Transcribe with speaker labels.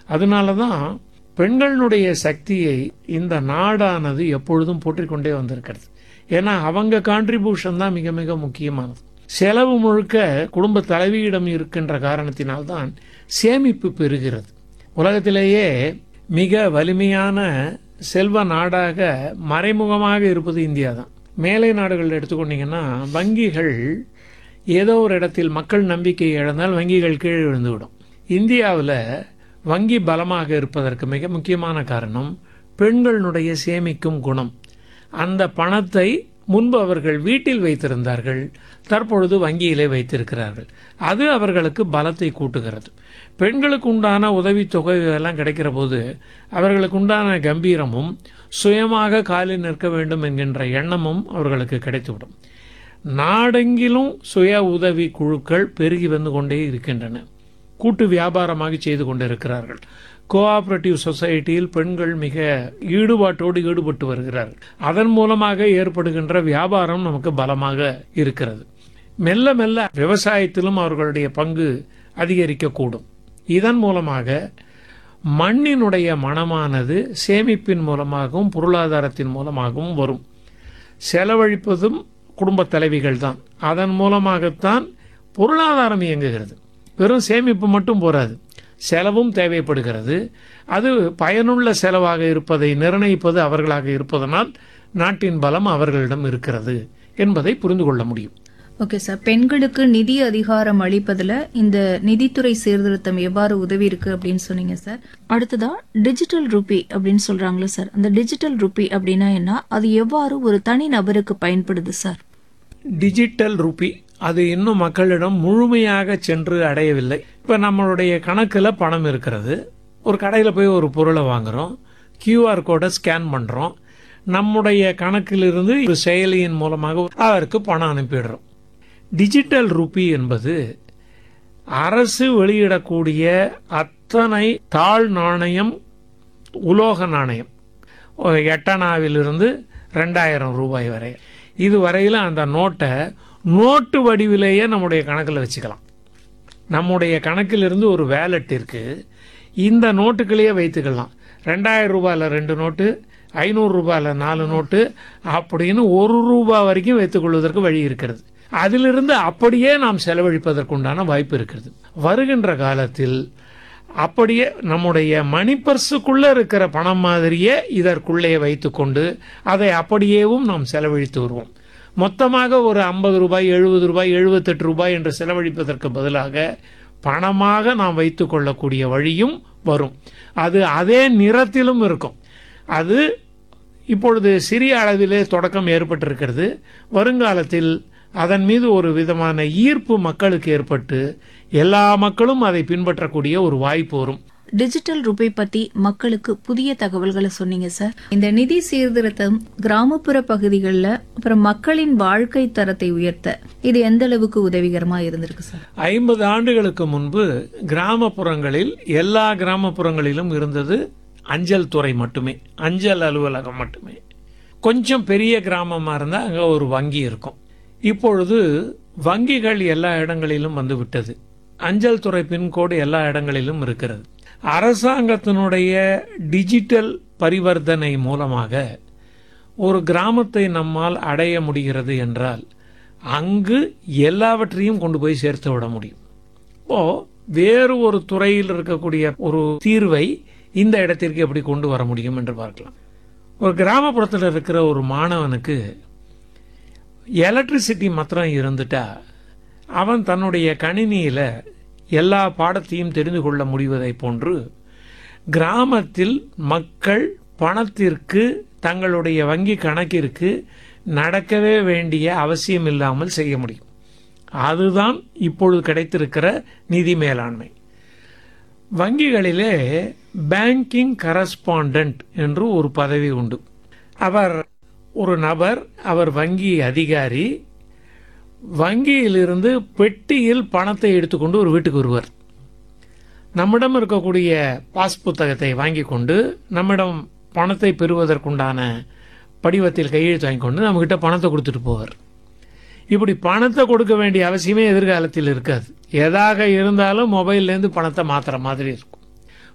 Speaker 1: அதனால தான் பெண்களுடைய சக்தியை இந்த நாடானது எப்பொழுதும் போற்றிக்கொண்டே வந்திருக்கிறது ஏன்னா அவங்க கான்ட்ரிபியூஷன் தான் மிக மிக முக்கியமானது செலவு முழுக்க குடும்ப தலைவியிடம் இருக்கின்ற காரணத்தினால்தான் சேமிப்பு பெறுகிறது உலகத்திலேயே மிக வலிமையான செல்வ நாடாக மறைமுகமாக இருப்பது இந்தியா தான் மேலை நாடுகள் எடுத்துக்கொண்டீங்கன்னா வங்கிகள் ஏதோ ஒரு இடத்தில் மக்கள் நம்பிக்கை இழந்தால் வங்கிகள் கீழே விழுந்துவிடும் இந்தியாவில் வங்கி பலமாக இருப்பதற்கு மிக முக்கியமான காரணம் பெண்களுடைய சேமிக்கும் குணம் அந்த பணத்தை முன்பு அவர்கள் வீட்டில் வைத்திருந்தார்கள் தற்பொழுது வங்கியிலே வைத்திருக்கிறார்கள் அது அவர்களுக்கு பலத்தை கூட்டுகிறது பெண்களுக்கு உண்டான உதவித்தொகை எல்லாம் கிடைக்கிற போது அவர்களுக்கு உண்டான கம்பீரமும் சுயமாக காலில் நிற்க வேண்டும் என்கின்ற எண்ணமும் அவர்களுக்கு கிடைத்துவிடும் நாடெங்கிலும் சுய உதவி குழுக்கள் பெருகி வந்து கொண்டே இருக்கின்றன கூட்டு வியாபாரமாக செய்து கொண்டிருக்கிறார்கள் கோஆபரேட்டிவ் சொசைட்டியில் பெண்கள் மிக ஈடுபாட்டோடு ஈடுபட்டு வருகிறார்கள் அதன் மூலமாக ஏற்படுகின்ற வியாபாரம் நமக்கு பலமாக இருக்கிறது மெல்ல மெல்ல விவசாயத்திலும் அவர்களுடைய பங்கு அதிகரிக்கக்கூடும் இதன் மூலமாக மண்ணினுடைய மனமானது சேமிப்பின் மூலமாகவும் பொருளாதாரத்தின் மூலமாகவும் வரும் செலவழிப்பதும் குடும்ப தலைவிகள் தான் அதன் மூலமாகத்தான் பொருளாதாரம் இயங்குகிறது வெறும் சேமிப்பு மட்டும் போராது செலவும் தேவைப்படுகிறது அது பயனுள்ள செலவாக இருப்பதை நிர்ணயிப்பது அவர்களாக இருப்பதனால் நாட்டின் பலம் அவர்களிடம் இருக்கிறது என்பதை புரிந்து கொள்ள முடியும்
Speaker 2: ஓகே சார் பெண்களுக்கு நிதி அதிகாரம் அளிப்பதுல இந்த நிதித்துறை சீர்திருத்தம் எவ்வாறு உதவி இருக்கு அப்படின்னு சொன்னீங்க சார் அடுத்ததா டிஜிட்டல் ருபி அப்படின்னு சொல்றாங்களே சார் அந்த டிஜிட்டல் ருபி அப்படின்னா என்ன அது எவ்வாறு ஒரு தனி நபருக்கு பயன்படுது சார்
Speaker 1: டிஜிட்டல் ருபி அது இன்னும் மக்களிடம் முழுமையாக சென்று அடையவில்லை இப்ப நம்மளுடைய கணக்குல பணம் இருக்கிறது ஒரு கடையில் போய் ஒரு பொருளை வாங்குறோம் கியூஆர் கோடை ஸ்கேன் பண்றோம் நம்முடைய கணக்கிலிருந்து ஒரு செயலியின் மூலமாக அவருக்கு பணம் அனுப்பிடுறோம் டிஜிட்டல் ருபி என்பது அரசு வெளியிடக்கூடிய அத்தனை தாழ் நாணயம் உலோக நாணயம் ஒரு எட்டனாவிலிருந்து ரெண்டாயிரம் ரூபாய் வரை இது வரையில அந்த நோட்டை நோட்டு வடிவிலேயே நம்முடைய கணக்கில் வச்சுக்கலாம் நம்முடைய கணக்கிலிருந்து ஒரு வேலட் இருக்கு இந்த நோட்டுகளையே வைத்துக்கலாம் ரெண்டாயிரம் ரூபாயில் ரெண்டு நோட்டு ஐநூறு ரூபாயில் நாலு நோட்டு அப்படின்னு ஒரு ரூபாய் வரைக்கும் வைத்துக் கொள்வதற்கு வழி இருக்கிறது அதிலிருந்து அப்படியே நாம் செலவழிப்பதற்குண்டான வாய்ப்பு இருக்கிறது வருகின்ற காலத்தில் அப்படியே நம்முடைய மணி பர்சுக்குள்ள இருக்கிற பணம் மாதிரியே இதற்குள்ளே வைத்துக்கொண்டு அதை அப்படியேவும் நாம் செலவழித்து வருவோம் மொத்தமாக ஒரு ஐம்பது ரூபாய் எழுபது ரூபாய் எழுபத்தெட்டு ரூபாய் என்று செலவழிப்பதற்கு பதிலாக பணமாக நாம் வைத்துக் கொள்ளக்கூடிய வழியும் வரும் அது அதே நிறத்திலும் இருக்கும் அது இப்பொழுது சிறிய அளவிலே தொடக்கம் ஏற்பட்டிருக்கிறது வருங்காலத்தில் அதன் மீது ஒரு விதமான ஈர்ப்பு மக்களுக்கு ஏற்பட்டு எல்லா மக்களும் அதை பின்பற்றக்கூடிய ஒரு வாய்ப்பு வரும்
Speaker 2: டிஜிட்டல் ரூபை பத்தி மக்களுக்கு புதிய தகவல்களை சொன்னீங்க சார் இந்த நிதி சீர்திருத்தம் கிராமப்புற பகுதிகளில் அப்புறம் மக்களின் வாழ்க்கை தரத்தை உயர்த்த இது எந்த அளவுக்கு உதவிகரமா இருந்திருக்கு சார்
Speaker 1: ஐம்பது ஆண்டுகளுக்கு முன்பு கிராமப்புறங்களில் எல்லா கிராமப்புறங்களிலும் இருந்தது அஞ்சல் துறை மட்டுமே அஞ்சல் அலுவலகம் மட்டுமே கொஞ்சம் பெரிய கிராமமா இருந்தா அங்க ஒரு வங்கி இருக்கும் இப்பொழுது வங்கிகள் எல்லா இடங்களிலும் வந்து விட்டது அஞ்சல் துறை பின்கோடு எல்லா இடங்களிலும் இருக்கிறது அரசாங்கத்தினுடைய டிஜிட்டல் பரிவர்த்தனை மூலமாக ஒரு கிராமத்தை நம்மால் அடைய முடிகிறது என்றால் அங்கு எல்லாவற்றையும் கொண்டு போய் சேர்த்து விட முடியும் இப்போ வேறு ஒரு துறையில் இருக்கக்கூடிய ஒரு தீர்வை இந்த இடத்திற்கு எப்படி கொண்டு வர முடியும் என்று பார்க்கலாம் ஒரு கிராமப்புறத்தில் இருக்கிற ஒரு மாணவனுக்கு எலக்ட்ரிசிட்டி மாத்திரம் இருந்துட்டா அவன் தன்னுடைய கணினியில எல்லா பாடத்தையும் தெரிந்து கொள்ள முடிவதை போன்று கிராமத்தில் மக்கள் பணத்திற்கு தங்களுடைய வங்கி கணக்கிற்கு நடக்கவே வேண்டிய அவசியம் இல்லாமல் செய்ய முடியும் அதுதான் இப்பொழுது கிடைத்திருக்கிற நிதி மேலாண்மை வங்கிகளிலே பேங்கிங் கரஸ்பாண்டன்ட் என்று ஒரு பதவி உண்டு அவர் ஒரு நபர் அவர் வங்கி அதிகாரி வங்கியிலிருந்து பெட்டியில் பணத்தை எடுத்துக்கொண்டு ஒரு வீட்டுக்கு வருவார் நம்மிடம் இருக்கக்கூடிய பாஸ் புத்தகத்தை வாங்கி கொண்டு நம்மிடம் பணத்தை பெறுவதற்குண்டான படிவத்தில் கையெழுத்து வாங்கி கொண்டு நம்மகிட்ட பணத்தை கொடுத்துட்டு போவார் இப்படி பணத்தை கொடுக்க வேண்டிய அவசியமே எதிர்காலத்தில் இருக்காது எதாக இருந்தாலும் மொபைல்லேருந்து பணத்தை மாத்துற மாதிரி இருக்கும்